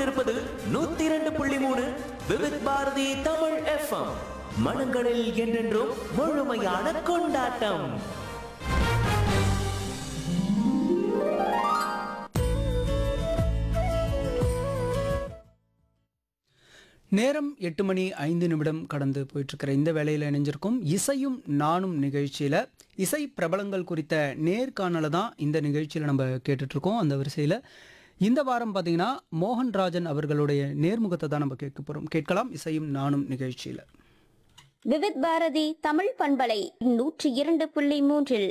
கொண்டிருப்பது நூத்தி இரண்டு புள்ளி மூணு விவித் பாரதி தமிழ் எஃப்எம் மனங்களில் என்றென்றும் முழுமையான கொண்டாட்டம் நேரம் எட்டு மணி ஐந்து நிமிடம் கடந்து போயிட்டுருக்கிற இந்த வேலையில் இணைஞ்சிருக்கும் இசையும் நானும் நிகழ்ச்சியில் இசை பிரபலங்கள் குறித்த நேர்காணலை தான் இந்த நிகழ்ச்சியில் நம்ம கேட்டுட்ருக்கோம் அந்த வரிசையில் இந்த வாரம் பார்த்தீங்கன்னா மோகன்ராஜன் அவர்களுடைய நேர்முகத்தை தான் நம்ம கேட்க போகிறோம் கேட்கலாம் இசையும் நானும் நிகழ்ச்சியில் விவித் பாரதி தமிழ் பண்பலை நூற்றி இரண்டு புள்ளி மூன்றில்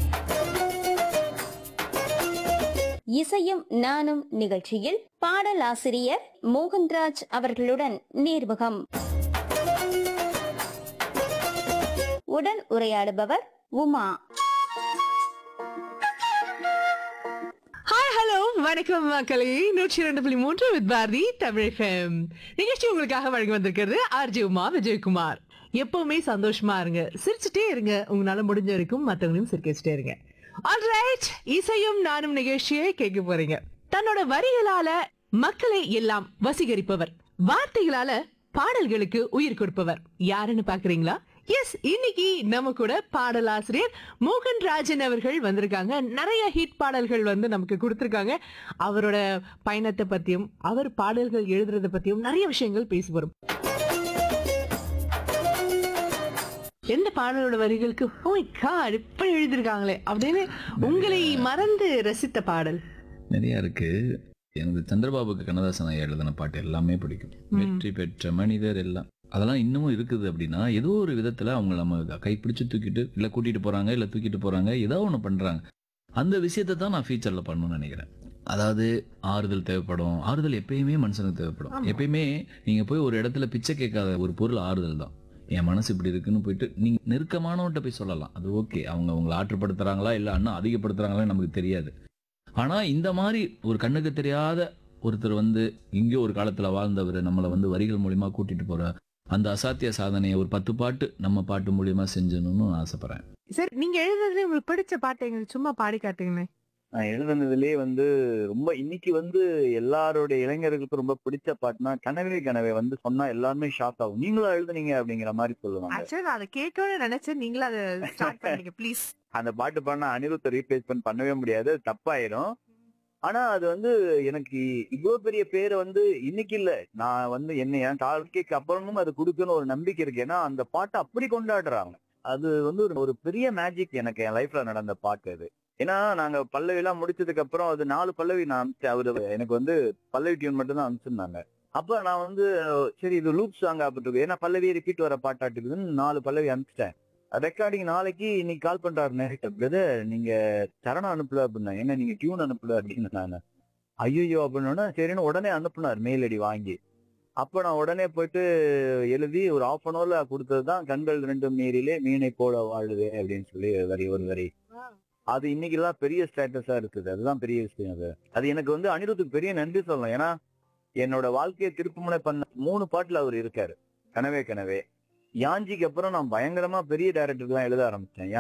இசையும் நானும் நிகழ்ச்சியில் பாடலாசிரியர் மோகன்ராஜ் அவர்களுடன் நேர்முகம் உடன் உரையாடுபவர் உமா ஹாய் ஹலோ வணக்கம் மக்களே நூற்றி இரண்டு புள்ளி மூன்று வித் பாரதி தமிழ் FM. நிகழ்ச்சி உங்களுக்காக வழங்கி வந்திருக்கிறது ஆர்ஜி உமா விஜயகுமார் எப்பவுமே சந்தோஷமா இருங்க சிரிச்சுட்டே இருங்க உங்களால முடிஞ்ச வரைக்கும் மத்தவங்களையும் சிரிக்க வச்சுட்டே இருங்க ஆல்ரைட் இசையும் நானும் நிகழ்ச்சியை கேட்க போறீங்க தன்னோட வரிகளால மக்களை எல்லாம் வசீகரிப்பவர் வார்த்தைகளால பாடல்களுக்கு உயிர் கொடுப்பவர் யாருன்னு பாக்குறீங்களா எஸ் இன்னைக்கு நம்ம கூட பாடலாசிரியர் மோகன் ராஜன் அவர்கள் வந்திருக்காங்க நிறைய ஹிட் பாடல்கள் வந்து நமக்கு கொடுத்திருக்காங்க அவரோட பயணத்தை பத்தியும் அவர் பாடல்கள் எழுதுறத பத்தியும் நிறைய விஷயங்கள் பேசி வரும் எந்த பாடலோட வரிகளுக்கு ஓ காட் இப்படி எழுதிருக்காங்களே அப்படின்னு உங்களை மறந்து ரசித்த பாடல் நிறைய இருக்கு எனக்கு சந்திரபாபுக்கு கண்ணதாசன் ஐயா எழுதின பாட்டு எல்லாமே பிடிக்கும் வெற்றி பெற்ற மனிதர் எல்லாம் அதெல்லாம் இன்னமும் இருக்குது அப்படின்னா ஏதோ ஒரு விதத்துல அவங்க நம்ம கைப்பிடிச்சு தூக்கிட்டு இல்ல கூட்டிட்டு போறாங்க இல்ல தூக்கிட்டு போறாங்க ஏதோ ஒண்ணு பண்றாங்க அந்த விஷயத்தை தான் நான் ஃபியூச்சர்ல பண்ணணும்னு நினைக்கிறேன் அதாவது ஆறுதல் தேவைப்படும் ஆறுதல் எப்பயுமே மனுஷனுக்கு தேவைப்படும் எப்பயுமே நீங்க போய் ஒரு இடத்துல பிச்சை கேட்காத ஒரு பொருள் ஆறுதல் தான் என் மனசு இப்படி இருக்குன்னு போயிட்டு நீங்க நெருக்கமானவன்ட்ட போய் சொல்லலாம் அது ஓகே அவங்க அவங்களை ஆற்றுப்படுத்துறாங்களா இல்ல அண்ணா அதிகப்படுத்துறாங்களா நமக்கு தெரியாது ஆனா இந்த மாதிரி ஒரு கண்ணுக்கு தெரியாத ஒருத்தர் வந்து எங்கேயோ ஒரு காலத்துல வாழ்ந்தவர் நம்மளை வந்து வரிகள் மூலியமா கூட்டிட்டு போற அந்த அசாத்திய சாதனையை ஒரு பத்து பாட்டு நம்ம பாட்டு மூலியமா செஞ்சணும்னு நான் ஆசைப்படுறேன் சரி நீங்க எழுதுறதுல உங்களுக்கு பிடிச்ச பாட்டு எங்களுக்கு சும்மா பாடி காட்டுங்களேன் நான் எழுதுனதுலயே வந்து ரொம்ப இன்னைக்கு வந்து எல்லாருடைய இளைஞர்களுக்கும் ரொம்ப பிடிச்ச பாட்டுனா கனவே கனவே வந்து சொன்னா எல்லாருமே ஷாக் ஆகும் நீங்களும் எழுதுனீங்க அப்படிங்கிற மாதிரி சொல்லுவாங்க ஆக்சுவலா நான் அதை கேட்கணும்னு நினைச்சேன் நீங்களும் அதை ஸ்டார்ட் பண்ணீங்க ப்ளீஸ் அந்த பாட்டு பாடினா அனிருத்த ரீப்ளேஸ்மெண்ட் பண்ணவே முடியாது அது தப்பாயிரும் ஆனா அது வந்து எனக்கு இவ்வளவு பெரிய பேரை வந்து இன்னைக்கு இல்ல நான் வந்து என்ன என் வாழ்க்கைக்கு அப்புறமும் அது கொடுக்கணும் ஒரு நம்பிக்கை இருக்கு ஏன்னா அந்த பாட்டை அப்படி கொண்டாடுறாங்க அது வந்து ஒரு- ஒரு பெரிய மேஜிக் எனக்கு என் லைஃப்ல நடந்த பாட்டு அது ஏன்னா நாங்க பல்லவி எல்லாம் முடிச்சதுக்கு அப்புறம் அது நாலு பல்லவி நான் அனுப்பிச்சேன் அவரு எனக்கு வந்து பல்லவி டியூன் மட்டும் தான் அனுப்பிச்சிருந்தாங்க அப்ப நான் வந்து சரி இது லூப் சாங் ஆப்பிட்டு ஏன்னா பல்லவி ரிப்பீட் வர பாட்டாட்டுக்குதுன்னு நாலு பல்லவி அனுப்பிச்சிட்டேன் ரெக்கார்டிங் நாளைக்கு இன்னைக்கு கால் பண்றாரு நேரிட்ட பிரதர் நீங்க சரணம் அனுப்பல அப்படின்னா ஏங்க நீங்க டியூன் அனுப்பல அப்படின்னு நான் ஐயோ அப்படின்னா சரின்னு உடனே அனுப்புனார் மெயில் ஐடி வாங்கி அப்ப நான் உடனே போயிட்டு எழுதி ஒரு ஆஃப் அன் ஹவர்ல கொடுத்ததுதான் கண்கள் ரெண்டும் நீரிலே மீனை போல வாழுது அப்படின்னு சொல்லி வரி ஒரு வரி அது இன்னைக்கு எல்லாம் பெரிய ஸ்டேட்டஸா இருக்குது அதுதான் பெரிய விஷயம் அது அது எனக்கு வந்து அனிருத்துக்கு பெரிய நன்றி சொல்லலாம் ஏன்னா என்னோட வாழ்க்கையை திருப்புமுனை பண்ண மூணு பாட்டுல அவர் இருக்காரு கனவே கனவே யாஞ்சிக்கு அப்புறம் நான் பயங்கரமா பெரிய டைரக்டருக்கு தான் எழுத ஆரம்பிச்சேன்